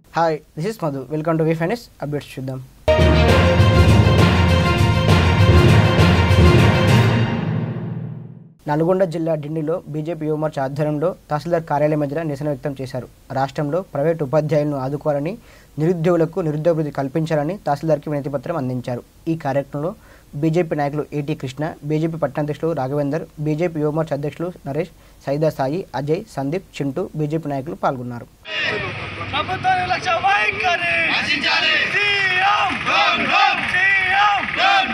hi this is Madhu welcome to V finance updates చూద్దాం నల్గొండ జిల్లా ఢిల్లీలో బీజేపీ యువమోర్చ ఆధ్వర్యంలో తహసీల్దార్ కార్యాలయం మధ్య నిరసన వ్యక్తం చేశారు రాష్ట్రంలో ప్రైవేటు ఉపాధ్యాయులను ఆదుకోవాలని నిరుద్యోగులకు నిరుద్యోగ కల్పించాలని తహసీల్దార్కి వినతిపత్రం అందించారు ఈ కార్యక్రమంలో బీజేపీ నాయకులు ఏటీ కృష్ణ బీజేపీ పట్టణాధ్యక్షులు రాఘవేందర్ బీజేపీ యువమోర్చ అధ్యక్షులు నరేష్ సైదా సాయి అజయ్ సందీప్ చింటూ బీజేపీ నాయకులు పాల్గొన్నారు ప్రభుత్వాన్ని లక్ష్య వైఖరి రచించాలి CM down down CM down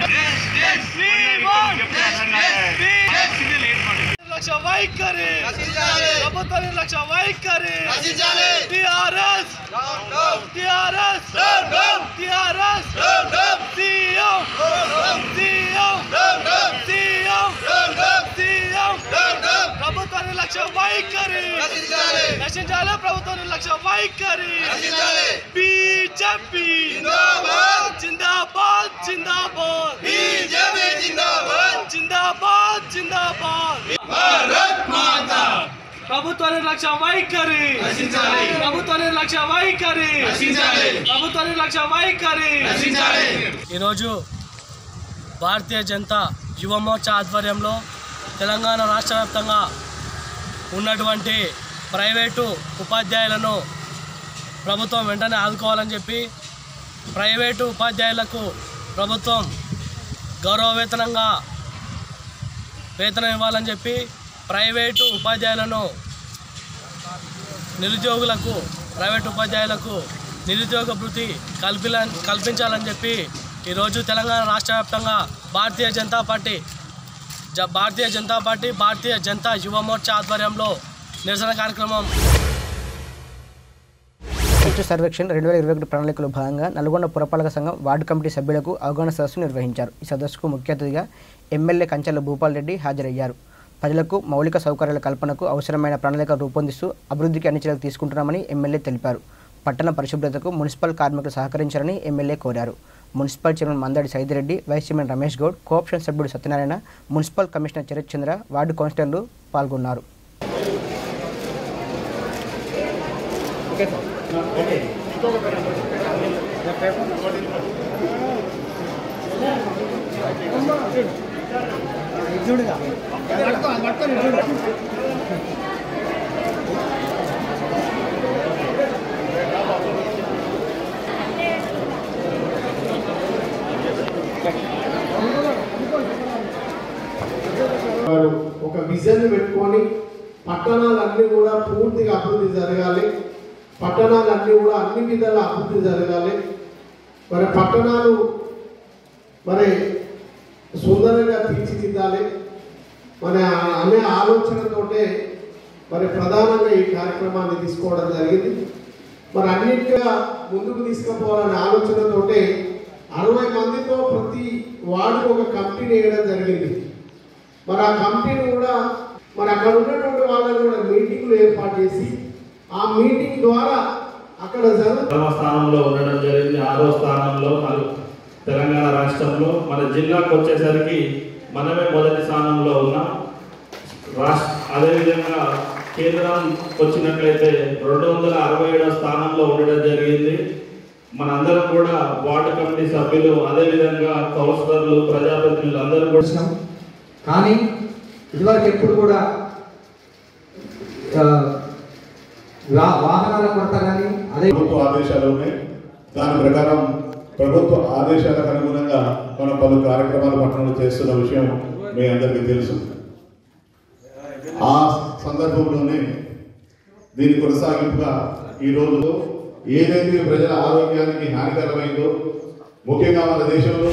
లక్ష్య వైఖరి రచించాలి ప్రభుత్వాన్ని లక్ష్య వైఖరి రచించాలి TRS TRS TRS CM CM CM CM ప్రభుత్వాన్ని లక్ష్య వైఖరి రచించాలి ప్రభుత్వాన్ని లక్ష్య వైఖరి బీజేపీ జిందాబాద్ జిందాబాద్ బీజేపీ జిందాబాద్ జిందాబాద్ జిందాబాద్ ప్రభుత్వాన్ని లక్ష్య వైఖరి ప్రభుత్వాన్ని లక్ష్య వైఖరి ప్రభుత్వాన్ని లక్ష్య వైఖరి ఈరోజు భారతీయ జనతా యువ మోర్చా ఆధ్వర్యంలో తెలంగాణ రాష్ట్ర వ్యాప్తంగా ఉన్నటువంటి ప్రైవేటు ఉపాధ్యాయులను ప్రభుత్వం వెంటనే ఆదుకోవాలని చెప్పి ప్రైవేటు ఉపాధ్యాయులకు ప్రభుత్వం గౌరవ వేతనంగా వేతనం ఇవ్వాలని చెప్పి ప్రైవేటు ఉపాధ్యాయులను నిరుద్యోగులకు ప్రైవేటు ఉపాధ్యాయులకు నిరుద్యోగ భృతి కల్పిల కల్పించాలని చెప్పి ఈరోజు తెలంగాణ రాష్ట్ర వ్యాప్తంగా భారతీయ జనతా పార్టీ జ భారతీయ జనతా పార్టీ భారతీయ జనతా యువ మోర్చా ఆధ్వర్యంలో నిరసన కార్యక్రమం స్వచ్ఛ సర్వేక్షణ్ రెండు వేల ఇరవై ఒకటి ప్రణాళికలో భాగంగా నల్గొండ పురపాలక సంఘం వార్డు కమిటీ సభ్యులకు అవగాహన సదస్సు నిర్వహించారు ఈ సదస్సుకు ముఖ్య అతిథిగా ఎమ్మెల్యే కంచెల భూపాల్ రెడ్డి హాజరయ్యారు ప్రజలకు మౌలిక సౌకర్యాల కల్పనకు అవసరమైన ప్రణాళిక రూపొందిస్తూ అభివృద్ధికి అన్ని చర్యలు తీసుకుంటున్నామని ఎమ్మెల్యే తెలిపారు పట్టణ పరిశుభ్రతకు మున్సిపల్ కార్మికులు సహకరించాలని ఎమ్మెల్యే కోరారు municipal chairman Mandadi Saidireddy vice chairman Ramesh Goud cooption సభ్యుడు Satyanarayana municipal commissioner Charath Chandra ward కౌన్సిలర్లు పాల్గొన్నారు వారు ఒక విజన్ పెట్టుకొని పట్టణాలన్నీ కూడా పూర్తిగా అభివృద్ధి జరగాలి పట్టణాలన్నీ కూడా అన్ని విధాల అభివృద్ధి జరగాలి మరి పట్టణాలు మరి సుందరంగా తీర్చిదిద్దాలి మరి ఆ- అనే ఆలోచనతోటే మరి ప్రధానంగా ఈ కార్యక్రమాన్ని తీసుకోవడం జరిగింది మరి అన్నింటిగా ముందుకు తీసుకుపోవాలనే ఆలోచనతోటే అరవై మందితో ప్రతి వార్డు ఒక కమిటీని వేయడం జరిగింది మరి ఆ కంపెనీ కూడా మరి అక్కడ ఉన్నటువంటి వాళ్ళని కూడా మీటింగ్లు ఏర్పాటు చేసి ఆ మీటింగ్ ద్వారా అక్కడ జరుగు ప్రథమ స్థానంలో ఉండడం జరిగింది ఆరో స్థానంలో మరి తెలంగాణ రాష్ట్రంలో మన జిల్లాకు వచ్చేసరికి మనమే మొదటి స్థానంలో ఉన్నాం రాష్ట్ర అదేవిధంగా కేంద్రం వచ్చినట్లయితే రెండు వందల అరవై ఏడో స్థానంలో ఉండడం జరిగింది మనందరం కూడా వార్డు కమిటీ సభ్యులు అదేవిధంగా కౌన్సిలర్లు ప్రజాప్రతినిధులు అందరూ కూడా వచ్చినాం కానీ ఇదివరకు ఎప్పుడు కూడా ఆ, వా- వాహనాల కొరత కానీ అదే ప్రభుత్వ ఆదేశాలు ఉన్నాయి దాని ప్రకారం ప్రభుత్వ ఆదేశాలకు అనుగుణంగా మనం పలు కార్యక్రమాలు పట్టణంలో చేస్తున్న విషయం మీ అందరికీ తెలుసు ఆ సందర్భంలోనే దీని కొనసాగింపుగా ఈ రోజు ఏదైతే ప్రజల ఆరోగ్యానికి హానికరమైందో ముఖ్యంగా మన దేశంలో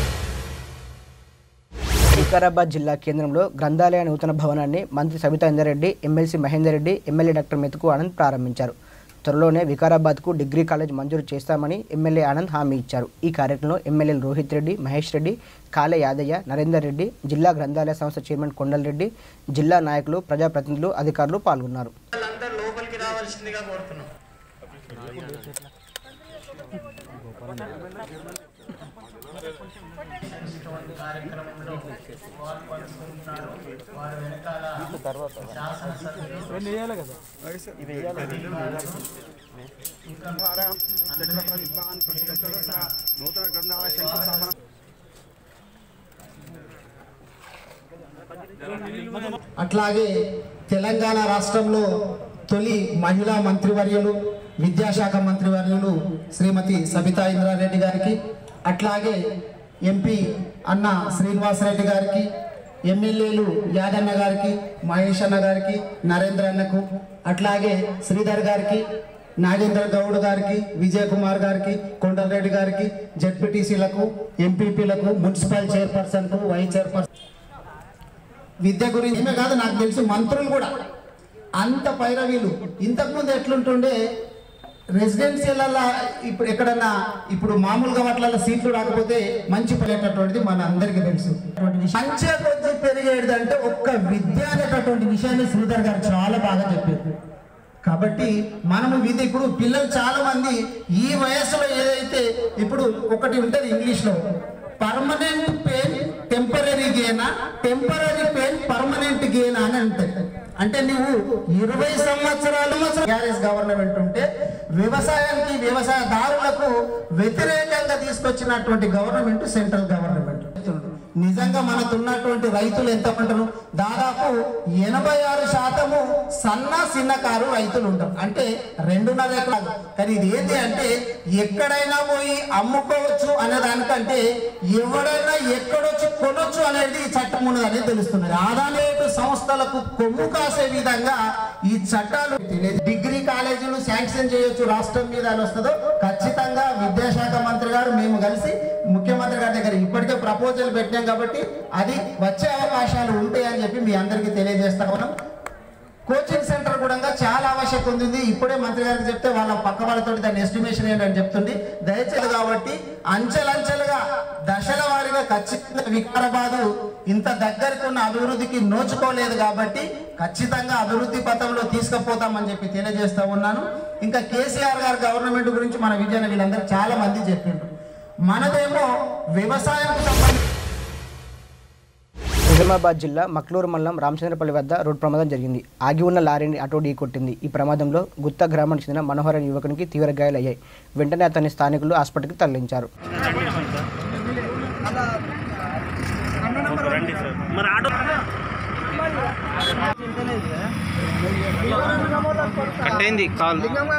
వికారాబాద్ జిల్లా కేంద్రంలో గ్రంథాలయ నూతన భవనాన్ని మంత్రి Sabitha Indrareddy MLC Mahender Reddy MLA doctor Methuku Anand ప్రారంభించారు త్వరలోనే వికారాబాద్కు డిగ్రీ కాలేజ్ మంజూరు చేస్తామని ఎమ్మెల్యే ఆనంద్ హామీ ఇచ్చారు ఈ కార్యక్రమంలో ఎమ్మెల్యేలు రోహిత్ రెడ్డి మహేష్ రెడ్డి కాలే యాదయ్య నరేందర్ రెడ్డి జిల్లా గ్రంథాలయ సంస్థ చైర్మన్ కొండల్ రెడ్డి జిల్లా నాయకులు ప్రజాప్రతినిధులు అధికారులు పాల్గొన్నారు అందరూ లోపలికి రావాల్సిందిగా కోరుతున్నాం కార్యక్రమంలో పాల్పంచుకుంటున్నారు వారి వెనకాల శాసనసభ్యులు అట్లాగే తెలంగాణ రాష్ట్రంలో తొలి మహిళా మంత్రివర్యులు విద్యాశాఖ మంత్రివర్యులు శ్రీమతి సబితా ఇంద్రారెడ్డి గారికి అట్లాగే ఎంపీ అన్న శ్రీనివాసరెడ్డి గారికి ఎమ్మెల్యేలు యాదన్న గారికి మహేష్ అన్న గారికి నరేంద్ర అన్నకు అట్లాగే శ్రీధర్ గారికి నాగేంద్ర గౌడ్ గారికి విజయ్ కుమార్ గారికి కొండలరెడ్డి గారికి జడ్పీటీసీలకు ఎంపీపీలకు మున్సిపల్ చైర్పర్సన్కు వైస్ చైర్పర్సన్ విద్య గురించి ఏమే కాదు నాకు తెలుసు మంత్రులు కూడా అంత పైరవీలు ఇంతకుముందు ఎట్లుంటుండే రెసిడెన్షియల్ ఇప్పుడు ఎక్కడన్నా ఇప్పుడు మామూలుగా వాటిలలో సీట్లు రాకపోతే మంచి పడేటటువంటిది మన అందరికీ తెలుసు మంచిగా కొద్ది పెరిగేది అంటే ఒక్క విద్య అనేటటువంటి విషయాన్ని శ్రీధర్ గారు చాలా బాగా చెప్పారు కాబట్టి మనము విధి ఇప్పుడు పిల్లలు చాలా మంది ఈ వయసులో ఏదైతే ఇప్పుడు ఒకటి ఉంటుంది ఇంగ్లీష్ లో permanent pain temporary gain temporary pain permanent gain అని అంటారు అంటే నువ్వు ఇరవై సంవత్సరాలు టీఆర్ఎస్ గవర్నమెంట్ ఉంటే వ్యవసాయానికి వ్యవసాయదారులకు వ్యతిరేకంగా తీసుకొచ్చినటువంటి గవర్నమెంట్ సెంట్రల్ గవర్నమెంట్ నిజంగా మనకు ఉన్నటువంటి రైతులు ఎంత ఉంటారు దాదాపు ఎనభై ఆరు శాతము సన్న చిన్నకారు రైతులు ఉంటారు అంటే రెండున్నర ఎకరాలు కానీ ఇది ఏంటి అంటే ఎక్కడైనా పోయి అమ్ముకోవచ్చు అనే దానికంటే ఎవడైనా ఎక్కడొచ్చి కొనొచ్చు అనేది ఈ చట్టం ఉన్నది అనేది తెలుస్తున్నది ఆదానేటు సంస్థలకు కొమ్ము కాసే విధంగా ఈ చట్టాలు డిగ్రీ కాలేజీలు శాంక్షన్ చేయొచ్చు రాష్ట్రం మీద అని వస్తుందో ఖచ్చితంగా విద్యాశాఖ మంత్రి గారు మేము కలిసి ముఖ్యమంత్రి గారి దగ్గర ఇప్పటికే ప్రపోజల్ పెట్టినాం కాబట్టి అది వచ్చే అవకాశాలు ఉంటాయని చెప్పి మీ అందరికీ తెలియజేస్తా ఉన్నాం కోచింగ్ సెంటర్ కూడా చాలా ఆవశ్యకత ఉంది ఇప్పుడే మంత్రి గారికి చెప్తే వాళ్ళ పక్క వాళ్ళతో దాని ఎస్టిమేషన్ ఏంటని చెప్తుంది దయచేసి కాబట్టి అంచెలంచెలుగా దశల వారీగా ఖచ్చితంగా వికారాబాదు ఇంత దగ్గరికి ఉన్న అభివృద్ధికి నోచుకోలేదు కాబట్టి ఖచ్చితంగా అభివృద్ధి పథంలో తీసుకుపోతామని చెప్పి తెలియజేస్తా ఉన్నాను ఇంకా కేసీఆర్ గారి గవర్నమెంట్ గురించి మన విజయన వీళ్ళందరూ చాలా మంది చెప్పిండ్రు మనదేమో వ్యవసాయం సంబంధించి నిజామాబాద్ జిల్లా మక్లూరు మండలం రామచంద్రపల్లి వద్ద రోడ్డు ప్రమాదం జరిగింది ఆగి ఉన్న లారీని అటో ఢీ కొట్టింది ఈ ప్రమాదంలో గుత్తా గ్రామానికి చెందిన మనోహర్ అనే యువకునికి తీవ్ర గాయాలయ్యాయి వెంటనే అతన్ని స్థానికులు ఆసుపత్రికి తరలించారు కట్టయింది కాల్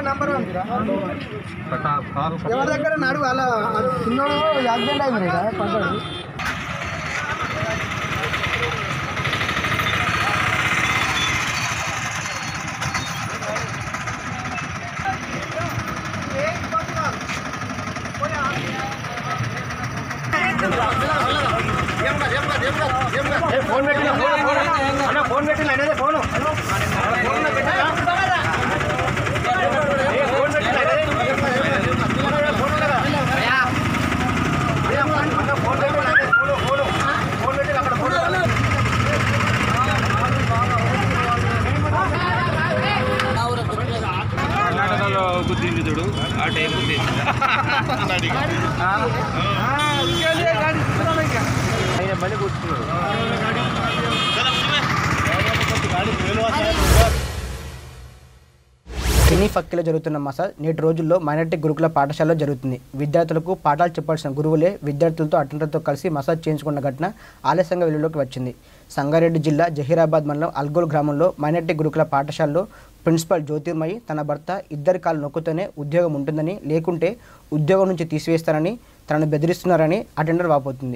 ఎవరి దగ్గర నడువు అలా చిన్నోడు యాక్సిడెంట్ అయింది కదా పడ్డాడు కర్ణాటకలో గుద్దింది చూడు ఆ టైం గుద్ది ఆయన బండి కూర్చున్నాడు సినీ ఫక్కిలో జరుగుతున్న మసాజ్ నేటి రోజుల్లో మైనార్టీ గురుకుల పాఠశాలలో జరుగుతుంది విద్యార్థులకు పాఠాలు చెప్పాల్సిన గురువులే విద్యార్థులతో అటెండర్తో కలిసి మసాజ్ చేయించుకున్న ఘటన ఆలస్యంగా వెలుగులోకి వచ్చింది సంగారెడ్డి జిల్లా జహీరాబాద్ మండలం అల్గోల్ గ్రామంలో మైనార్టీ గురుకుల పాఠశాలలో ప్రిన్సిపల్ జ్యోతిర్మయి తన భర్త ఇద్దరి కాలు నొక్కుతూనే ఉద్యోగం ఉంటుందని లేకుంటే ఉద్యోగం నుంచి తీసివేస్తారని తనను బెదిరిస్తున్నారని అటెండర్ వాపోతుంది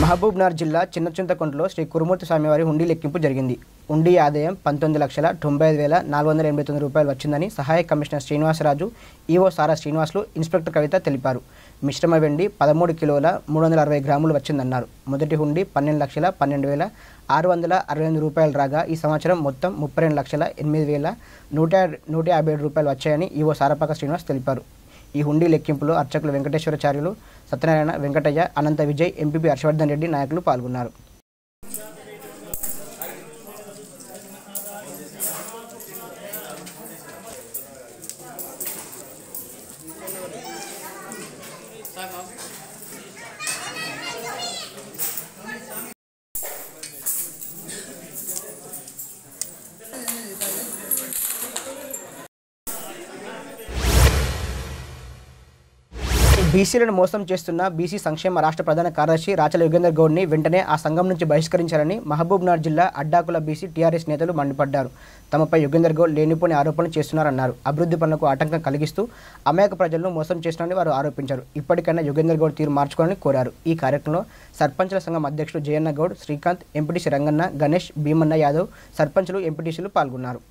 మహబూబ్నగర్ జిల్లా చిన్నచింతకుంటలో శ్రీ కురుమూర్తి స్వామివారి హుండీ లెక్కింపు జరిగింది హుండీ ఆదాయం పంతొమ్మిది లక్షల తొంభై ఐదు వేల నాలుగు వందల ఎనభై తొమ్మిది రూపాయలు వచ్చిందని సహాయ commissioner Srinivasaraju EO Sara Srinivasulu inspector Kavitha తెలిపారు మిశ్రమ వెండి పదమూడు కిలోల మూడు వందల అరవై గ్రాములు వచ్చిందన్నారు మొదటి హుండీ పన్నెండు లక్షల పన్నెండు వేల ఆరు వందల అరవై ఎనిమిది రూపాయలు రాగా ఈ సంవత్సరం మొత్తం ముప్పై రెండు లక్షల ఎనిమిది వేల నూట నూట యాభై ఏడు రూపాయలు వచ్చాయని ఈవో సారపాక శ్రీనివాస్ తెలిపారు ఈ హుండీ లెక్కింపులో అర్చకులు వెంకటేశ్వరాచార్యులు సత్యనారాయణ వెంకటయ్య అనంత విజయ్ ఎంపీపీ హర్షవర్ధన్ రెడ్డి నాయకులు పాల్గొన్నారు బీసీలను మోసం చేస్తున్న బీసీ సంక్షేమ రాష్ట్ర ప్రధాన కార్యదర్శి రాచల యుగేందర్ గౌడ్ని వెంటనే ఆ సంఘం నుంచి బహిష్కరించాలని మహబూబ్నగర్ జిల్లా అడ్డాకుల బీసీ టీఆర్ఎస్ నేతలు మండిపడ్డారు తమపై యుగేందర్ గౌడ్ లేనిపోని ఆరోపణలు చేస్తున్నారన్నారు అభివృద్ధి పనులకు ఆటంకం కలిగిస్తూ అమాయక ప్రజలను మోసం చేస్తున్నారని వారు ఆరోపించారు ఇప్పటికైనా యుగేందర్ గౌడ్ తీరు మార్చుకోవాలని కోరారు ఈ కార్యక్రమంలో సర్పంచుల సంఘం అధ్యక్షుడు జయన్న గౌడ్ శ్రీకాంత్ ఎంపీటీసీ రంగన్న గణేష్ భీమన్న యాదవ్ సర్పంచులు ఎంపీటీసీలు పాల్గొన్నారు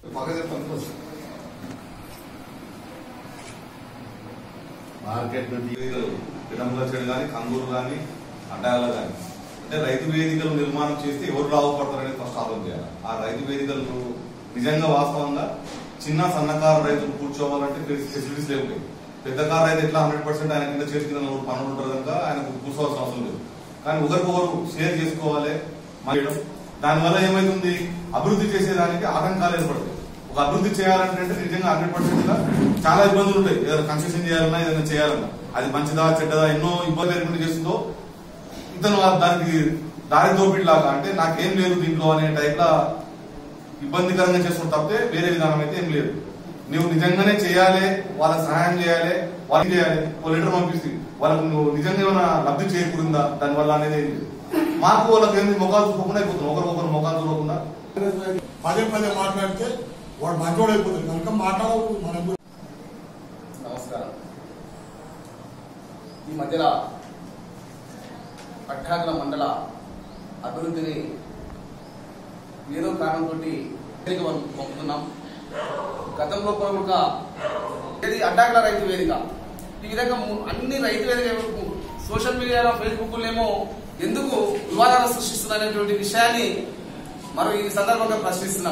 మార్కెట్ నుండి విడంబుల చెడు కానీ కందూరు కానీ అడ్డాల కానీ అంటే రైతు వేదికలు నిర్మాణం చేస్తే ఎవరు లాభపడతారనేది ఫస్ట్ ఆలోచన చేయాలి ఆ రైతు వేదికలు నిజంగా వాస్తవంగా చిన్న సన్నకారు రైతులు కూర్చోవాలంటే ఫెసిలిటీస్ లేవు పెద్ద కారు రైతు ఎట్లా హండ్రెడ్ పర్సెంట్ ఆయన కింద చేతి కింద నలుగురు పనులు ఉంటారు కనుక ఆయనకు కూర్చోవాల్సిన అవసరం లేదు కానీ ఒకరికొకరు షేర్ చేసుకోవాలి చేయడం దానివల్ల ఏమైతుంది అభివృద్ధి చేసేదానికి ఆటంకాలు ఏర్పడతాయి ఒక అభివృద్ధి చేయాలంటే అంటే నిజంగా హండ్రెడ్ పర్సెంట్ గా చాలా ఇబ్బందులు ఉంటాయి ఏదైనా కన్స్ట్రక్షన్ చేయాలన్నా ఏదైనా చేయాలన్నా అది మంచిదా చెడ్డదా ఎన్నో ఇబ్బందులు ఏర్పడి చేస్తుందో ఇతను దానికి దారి దోపిడి లాగా అంటే నాకేం లేదు దీంట్లో అనే టైప్ లా ఇబ్బందికరంగా చేస్తున్న తప్పితే వేరే విధానం అయితే ఏం లేదు నువ్వు నిజంగానే చేయాలి వాళ్ళకి సహాయం చేయాలి వాళ్ళకి చేయాలి ఓ లెటర్ పంపిస్తే వాళ్ళకు నువ్వు నిజంగా ఏమైనా లబ్ధి చేకూరిందా దానివల్ల అనేది ఏం లేదు మాకు వాళ్ళకి ఏంది ముఖాలు చూపకుండా అయిపోతుంది ఒకరికొకరు ముఖాలు చూడకుండా పదే పదే మాట్లాడితే వాడు మంచోడు అయిపోతుంది కనుక మాట్లాడకూడదు మనం కూడా నమస్కారం ఈ మధ్యలో పట్టాకుల మండల అభివృద్ధిని ఏదో కారణంతో పంపుతున్నాం గతంలో ప్రముఖ ఇది అడ్డాకుల రైతు వేదిక ఈ విధంగా ము- అన్ని రైతు వేదిక సోషల్ మీడియాలో ఫేస్బుక్ ఏమో ఎందుకు వివాదాలు సృష్టిస్తున్నటువంటి విషయాన్ని మనం ఈ సందర్భంగా ప్రశ్నిస్తున్నాం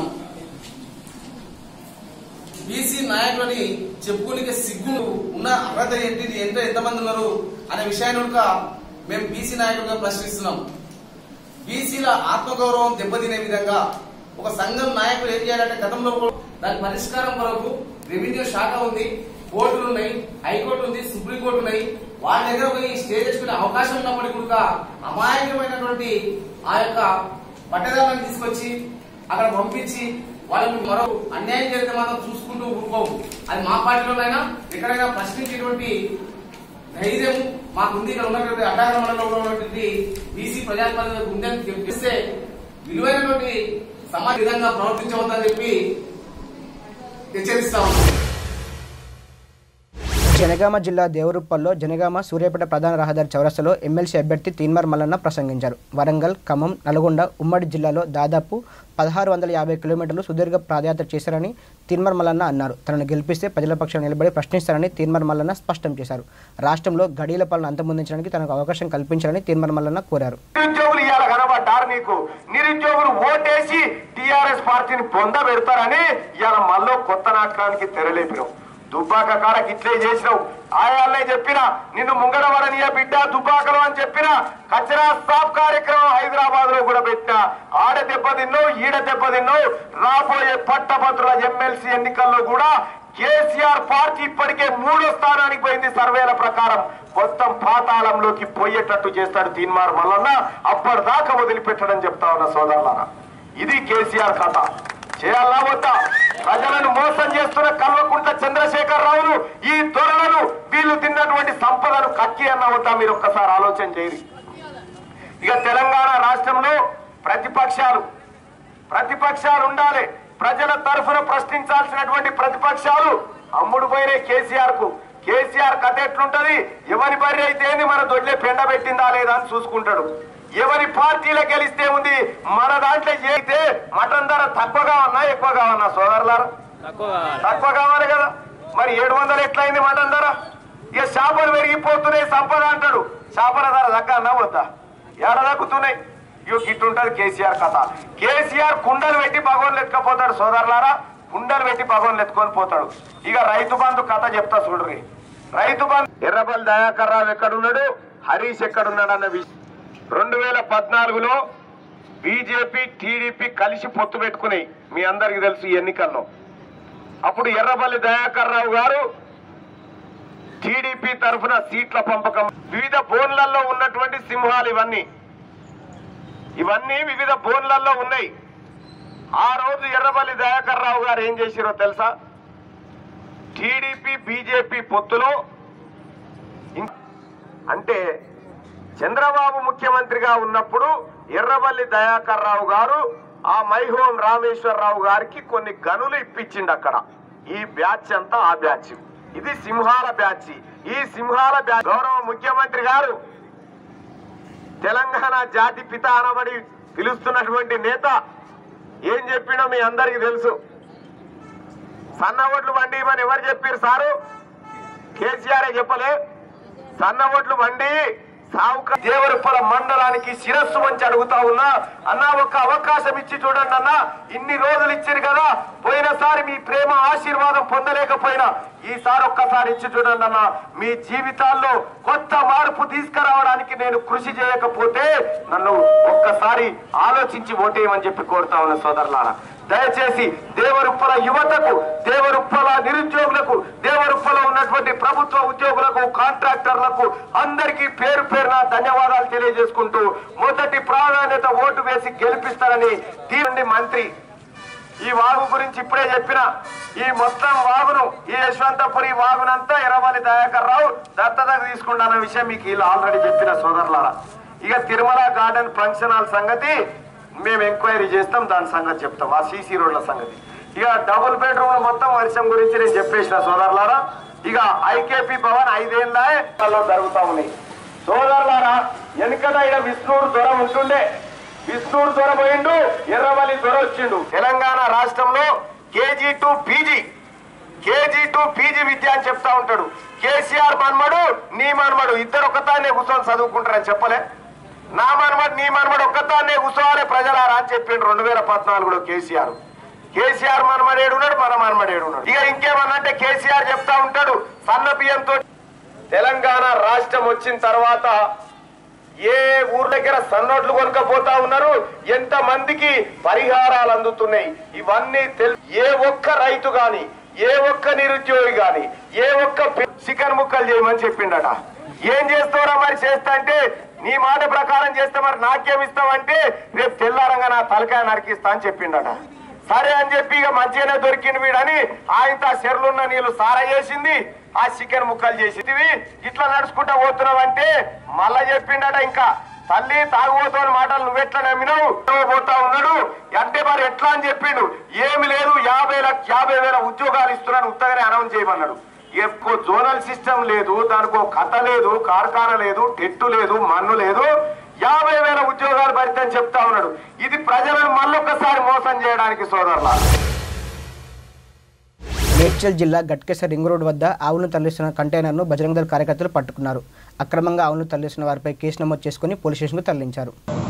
బీసీ నాయకులని చెప్పుకోనికే సిగ్గు ఉన్న అర్హత ఏంటి ఎంత ఎంతమంది ఉన్నారు అనే విషయాన్ని కనుక మేము బీసీ నాయకులుగా ప్రశ్నిస్తున్నాం బీసీల ఆత్మగౌరవం దెబ్బతినే విధంగా ఒక సంఘం నాయకులు ఏం చేయాలంటే గతంలో కూడా దాని పరిష్కారం కొరకు రెవెన్యూ శాఖ ఉంది కోర్టులు ఉన్నాయి హైకోర్టు ఉంది సుప్రీంకోర్టు ఉన్నాయి వాళ్ళ దగ్గర పోయి స్టే చేసుకునే అవకాశం ఉన్నప్పటికీ కూడా అమాయకమైనటువంటి ఆ యొక్క పట్టదారులను తీసుకొచ్చి అక్కడ పంపించి వాళ్ళకి మరో అన్యాయం జరిగితే మాత్రం చూసుకుంటూ ఊరుకోవు అది మా పార్టీలోనైనా ఎక్కడైనా ప్రశ్నించేటువంటి ధైర్యం మాకుంది ఇక్కడ ఉన్నటువంటి అడ్డాల మండలంలో ఉన్నటువంటి బీసీ ప్రజాప్రతినిధులకు ఉందని తెలిస్తే విలువైనటువంటి సమాజ విధంగా ప్రవర్తించవద్దని చెప్పి హెచ్చరిస్తా ఉన్నాం జనగామ జిల్లా దేవరుప్పల్లో జనగామ సూర్యాపేట ప్రధాన రహదారి చౌరస్తలో ఎమ్మెల్సీ అభ్యర్థి తీన్మార్ మల్లన్న ప్రసంగించారు వరంగల్ ఖమ్మం నల్గొండ ఉమ్మడి జిల్లాలో దాదాపు పదహారు వందల యాభై కిలోమీటర్లు సుదీర్ఘ పాదయాత్ర చేశారని తీన్మార్ మల్లన్న అన్నారు తనను గెలిపిస్తే ప్రజల పక్షాన నిలబడి ప్రశ్నిస్తారని తీన్మార్ మల్లన్న స్పష్టం చేశారు రాష్ట్రంలో గడియల పాలన అంతమొందించడానికి తనకు అవకాశం కల్పించాలని తీన్మార్ మల్లన్న కోరారు నిరుద్యోగులు ఇవాళ కనబడ్డారు నీకు నిరుద్యోగులు ఓటేసి టిఆర్ఎస్ పార్టీని పొంద పెడతారని ఇవాళ మళ్ళీ కొత్త నాటకానికి తెరలేపినావు దుబ్బాక కాడకి ఇట్లే చేసినావు ఆయాలనే చెప్పిన నిన్ను ముంగడవడనియ బిడ్డ దుబ్బాకలు అని చెప్పిన కచరా సాఫ్ కార్యక్రమం హైదరాబాద్ లో కూడా పెట్టినా ఆడ దెబ్బతిన్నావు ఈడ దెబ్బతిన్నావు రాబోయే పట్టభద్రుల ఎమ్మెల్సీ ఎన్నికల్లో కూడా కేసీఆర్ పార్టీ ఇప్పటికే మూడో స్థానానికి పోయింది సర్వేల ప్రకారం మొత్తం పాతాళంలోకి పోయేటట్టు చేస్తాడు తీన్మార్ వలన అప్పటిదాకా వదిలిపెట్టడం చెప్తా ఉన్న సోదరులారా ఇది కేసీఆర్ కథ చేయాలా వద్దా ప్రజలను మోసం చేస్తున్న కల్వకుంట్ల చంద్రశేఖర్ రావును ఈ దొరలను వీళ్ళు తిన్నటువంటి సంపదను కక్కి అన్న వద్దా మీరు ఒక్కసారి ఆలోచన చేయరు ఇక తెలంగాణ రాష్ట్రంలో ప్రతిపక్షాలు ప్రతిపక్షాలు ఉండాలి ప్రజల తరఫున ప్రశ్నించాల్సినటువంటి ప్రతిపక్షాలు అమ్ముడు పోయిన కేసీఆర్ కు కేసీఆర్ కథ ఎట్లుంటది ఎవరి బరి అయితే ఏంది మన దొడ్లే పెండ పెట్టిందా లేదా అని చూసుకుంటాడు ఎవరి పార్టీలో గెలిస్తే ఉంది మన దాంట్లో చేస్తే మటన్ ధర తక్కువగా ఉన్నా ఎక్కువగా ఉన్నా సోదరులారా తక్కువ కావాలి కదా మరి ఏడు వందలు ఎట్లయింది మటన్ ధర ఇక చేపలు పెరిగిపోతున్నాయి సంపద అంటాడు చేపల ధర దక్కన్నా పోతా ఎడ దక్కుతున్నాయి ఇక గిట్టుంటది కేసీఆర్ కథ కేసీఆర్ కుండలు పెట్టి భగవాన్లు ఎత్తుకపోతాడు సోదరులారా కుండలు పెట్టి భగవాన్లు ఎత్తుకొని పోతాడు ఇక రైతు బంధు కథ చెప్తా చూడరి రైతు బంధు ఎర్రబల్ దయాకర్ రావు ఎక్కడున్నాడు హరీష్ ఎక్కడున్నాడు అన్న విషయం రెండు వేల పద్నాలుగులో బీజేపీ టీడీపీ కలిసి పొత్తు పెట్టుకున్నాయి మీ అందరికి తెలుసు ఈ ఎన్నికల్లో అప్పుడు ఎర్రబల్లి దయాకర్ రావు గారు టీడీపీ తరఫున సీట్ల పంపకం వివిధ బోన్లలో ఉన్నటువంటి సింహాలు ఇవన్నీ ఇవన్నీ వివిధ బోన్లలో ఉన్నాయి ఆ రోజు ఎర్రబల్లి దయాకర్ రావు గారు ఏం చేసిరో తెలుసా టీడీపీ బీజేపీ పొత్తులో ఇం- అంటే చంద్రబాబు ముఖ్యమంత్రిగా ఉన్నప్పుడు ఎర్రబల్లి దయాకర్ రావు గారు ఆ మైహోం రామేశ్వరరావు గారికి కొన్ని గనులు ఇప్పించిండు అక్కడ ఈ బ్యాచ్ అంతా ఆ బ్యాచ్ ఇది సింహాల బ్యాచ్ ఈ సింహాల బ్యాచ్ గౌరవ ముఖ్యమంత్రి గారు తెలంగాణ జాతి పిత అనబడి పిలుస్తున్నటువంటి నేత ఏం చెప్పినో మీ అందరికీ తెలుసు సన్న ఓట్లు వండి అని ఎవరు చెప్పారు సారు కేసీఆర్ చెప్పలే సన్న ఓట్లు వండి సావుక దేవరుప్పల మండలానికి శిరస్సు వంచి అడుగుతా ఉన్నా అన్న ఒక అవకాశం ఇచ్చి చూడండి అన్న ఇన్ని రోజులు ఇచ్చారు కదా పోయినసారి మీ ప్రేమ ఆశీర్వాదం పొందలేకపోయినా ఈసారి ఒక్కసారి ఇచ్చి చూడండి అన్న మీ జీవితాల్లో కొత్త మార్పు తీసుకురావడానికి నేను కృషి చేయకపోతే నన్ను ఒక్కసారి ఆలోచించి ఓటేయమని చెప్పి కోరుతా ఉన్నా సోదరులారా దయచేసి దేవరుప్పల యువతకు దేవరుప్పల నిరుద్యోగులకు దేవరుప్పల ఉన్నటువంటి ప్రభుత్వ ఉద్యోగులకు కాంట్రాక్టర్లకు అందరికీ పేరు పేరున ధన్యవాదాలు తెలియజేసుకుంటూ మొదటి ప్రాధాన్యత ఓటు వేసి గెలిపిస్తారని దీని మంత్రి ఈ వాగు గురించి ఇప్పుడే చెప్పిన ఈ మొత్తం వాగును ఈ యశ్వంతపురి వాగునంతా ఎర్రవల్లి దయాకర్ రావు దత్తతకు తీసుకుంటాన్న విషయం మీకు ఇలా ఆల్రెడీ చెప్పిన సోదరులారా ఇక తిరుమల గార్డెన్ ఫంక్షన్ హాల్ సంగతి మేము ఎంక్వైరీ చేస్తాం దాని సంగతి చెప్తాం ఆ సీసీ రోడ్ల సంగతి ఇక డబుల్ బెడ్రూమ్ మొత్తం వర్షం గురించి నేను చెప్పేసిన సోదరులారా ఇక ఐకేపీ భవన్ ఐదేళ్ళ జరుగుతా ఉన్నాయి సోదరులారా వెనుకట ఇక్కడ విష్ణుడు జ్వరం ఉంటుండే విష్ణుడు దొర పోయిండు ఎర్రవల్లి దొర వచ్చిండు తెలంగాణ రాష్ట్రంలో KG to PG KG to PG విద్య అని చెప్తా ఉంటాడు కేసీఆర్ మన్మడు నీ మన్మడు ఇద్దరు ఒక్కతానే కూర్చొని చదువుకుంటారని చెప్పలే నా మన్మడు నీ మన్మడు ఒక్కతానే కూర్చోవాలి ప్రజలారా అని చెప్పిండు రెండు వేల పద్నాలుగులో కేసీఆర్ కేసీఆర్ మన్మడు ఏడున్నాడు మన మన్మడు ఏడున్నాడు ఇక ఇంకేమన్నా అంటే కేసీఆర్ చెప్తా ఉంటాడు సన్న బియ్యంతో తెలంగాణ రాష్ట్రం వచ్చిన తర్వాత ఏ ఊరు దగ్గర సన్నోట్లు కొనుక్కపోతా ఉన్నారు ఎంత మందికి పరిహారాలు అందుతున్నాయి ఇవన్నీ తెలు ఏ ఒక్క రైతు గాని ఏ ఒక్క నిరుద్యోగి గాని ఏ ఒక్క పి- చికెన్ ముక్కలు చేయమని చెప్పిండట ఏం చేస్తావురా మరి చేస్తా అంటే నీ మాట ప్రకారం చేస్తే మరి నాకేం ఇస్తావంటే రేపు తెల్లారంగా నా తలకాయ నరికిస్తా అని చెప్పిండట సరే అని చెప్పి ఇక మంచిగానే దొరికింది వీడని ఆయన ఆ చెరులున్న నీళ్లు సారా చేసింది ఆ చికెన్ ముక్కలు చేసింది ఇట్లా నడుచుకుంటా పోతున్నావు అంటే మళ్ళా చెప్పిండట ఇంకా తల్లి తాగుబోతున్న మాటలు నువ్వెట్లా నమ్మినావు పోతా ఉన్నాడు అంటే మరి ఎట్లా అని చెప్పిండు ఏమి లేదు యాభై లక్ష యాభై వేల ఉద్యోగాలు ఇస్తున్నాను ఉత్తగానే అనౌన్స్ చేయమన్నాడు ఎక్కువ జోనల్ సిస్టమ్ లేదు దానికి ఒక కథ లేదు కార్ఖాన లేదు టెట్టు లేదు మన్ను లేదు యాభై వేల ఉద్యోగాలు భరితని చెప్తా ఉన్నాడు ఇది ప్రజలను మళ్ళొక్కసారి మోసం చేయడానికి సోదరులా మేడ్చల్ జిల్లా గట్కేసర్ రింగ్ రోడ్ వద్ద ఆవులను తరలిస్తున్న కంటైనర్ను బజరంగ దళ కార్యకర్తలు పట్టుకున్నారు అక్రమంగా ఆవులను తరలిస్తున్న వారిపై కేసు నమోదు చేసుకుని పోలీస్ స్టేషన్కు తరలించారు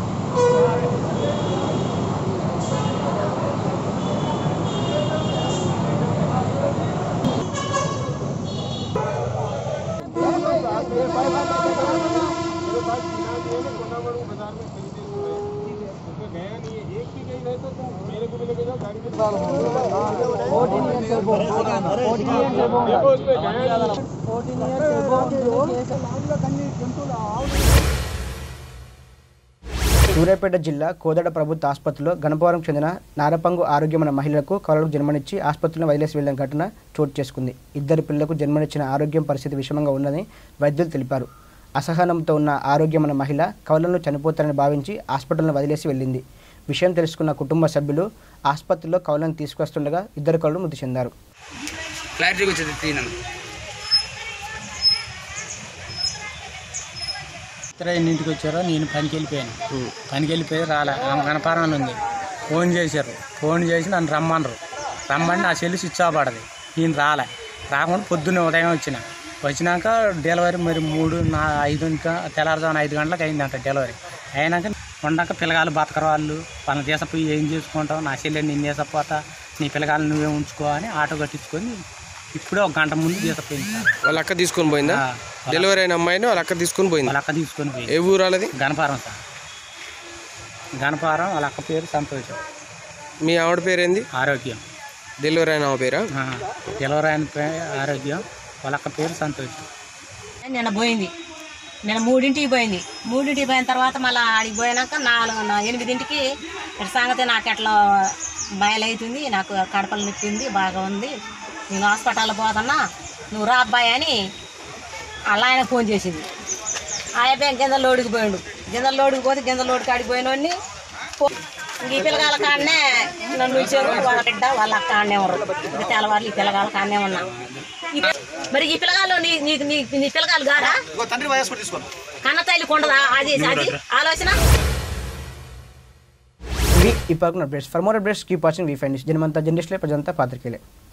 సూర్యాపేట జిల్లా కోదడ ప్రభుత్వ ఆసుపత్రిలో గణపవరం చెందిన నారపంగు ఆరోగ్యమైన మహిళలకు కలలకు జన్మనిచ్చి ఆసుపత్రిలో వదిలేసి వెళ్లిన ఘటన చోటు చేసుకుంది ఇద్దరు పిల్లలకు జన్మనిచ్చిన ఆరోగ్యం పరిస్థితి విషమంగా ఉందని వైద్యులు తెలిపారు అసహనంతో ఉన్న ఆరోగ్యమైన మహిళ కవలను చనిపోతారని భావించి హాస్పిటల్ను వదిలేసి వెళ్ళింది విషయం తెలుసుకున్న కుటుంబ సభ్యులు ఆసుపత్రిలో కవలను తీసుకొస్తుండగా ఇద్దరు కళ్ళు మృతి చెందారు క్లారిటీగా వచ్చేది తీయను ఇద్దరు ఎన్నింటికి వచ్చారో నేను పనికి వెళ్ళిపోయాను పనికి వెళ్ళిపోయి రాలే ఆమె కనపారాన్ని ఉంది ఫోన్ చేశారు ఫోన్ చేసి నన్ను రమ్మన్నారు రమ్మని నా చెల్లి స్విచ్ ఆఫ్ పడది ఈయన రాలే రాకుండా పొద్దున్నే ఉదయం వచ్చిన వచ్చినాక డెలివరీ మరి మూడు నా ఐదు ఇంకా తెల్లారుజామున ఐదు గంటలకు అయిందంట డెలివరీ అయినాక ఉండాక పిల్లగాళ్ళు బతకరు వాళ్ళు వాళ్ళని తీసుకుపోయి ఏం చేసుకుంటావు నా చెల్లి నేను తీసుకుపోతా నీ పిల్లగాళ్ళు నువ్వే ఉంచుకో అని ఆటో కట్టించుకొని ఇప్పుడే ఒక గంట ముందు తీసుకుపోయింది సార్ వాళ్ళ అక్క తీసుకొని పోయిందా డెలివరీ అయిన అమ్మాయిని వాళ్ళ అక్క తీసుకొని పోయింది వాళ్ళ అక్క తీసుకొని పోయింది ఏ ఊరు వాళ్ళది గణపారం సార్ గణపారం వాళ్ళ అక్క పేరు సంతోషం మీ ఆవిడ పేరేంది ఆరోగ్యం డెలివరీ అయిన ఆమె పేరా ఆ, డెలివరీ అయిన పే- ఆరోగ్యం వాళ్ళ అక్క పేరు సంతోషం నిన్న పోయింది నిన్న మూడింటికి పోయింది మూడింటికి పోయిన తర్వాత మళ్ళీ ఆడికి పోయినాక నాలుగు నా- ఎనిమిదింటికి ఇటు సంగతి నాకు ఎట్లా బయలవుతుంది నాకు కడపలు నొప్పింది బాగా ఉంది నేను హాస్పిటల్లో పోతున్నా నువ్వు రా అబ్బాయి అని అలా ఆయన ఫోన్ చేసింది ఆ అబ్బాయి గింజల లోడుకి పోయిండు గింజల లోడుకి పోతే గింజల లోడుకి ఆడికి పోయినోడిని పో- ఇంక ఈ పిల్లగాళ్ళ కాడనే నన్ను ఇచ్చారు వాళ్ళ బిడ్డ వాళ్ళ అక్క ఆడనే ఉన్నారు ఇంక తెల్లవారులు ఈ పిల్లగాళ్ళ కాడనే ఉన్నా ఈ పి- మరి ఈ పిల్లగాళ్ళు నీ నీ నీ నీ పిల్లగాళ్ళు కాదా తండ్రి వయస్సు తీసుకోండి కన్న తల్లి కొండదా అది అది ఆలోచన ఇవి ఈ పక్కన updates for more updates keep watching we find జనమంతా జర్నలిస్టులే ప్రజంతా పాత్రికేలే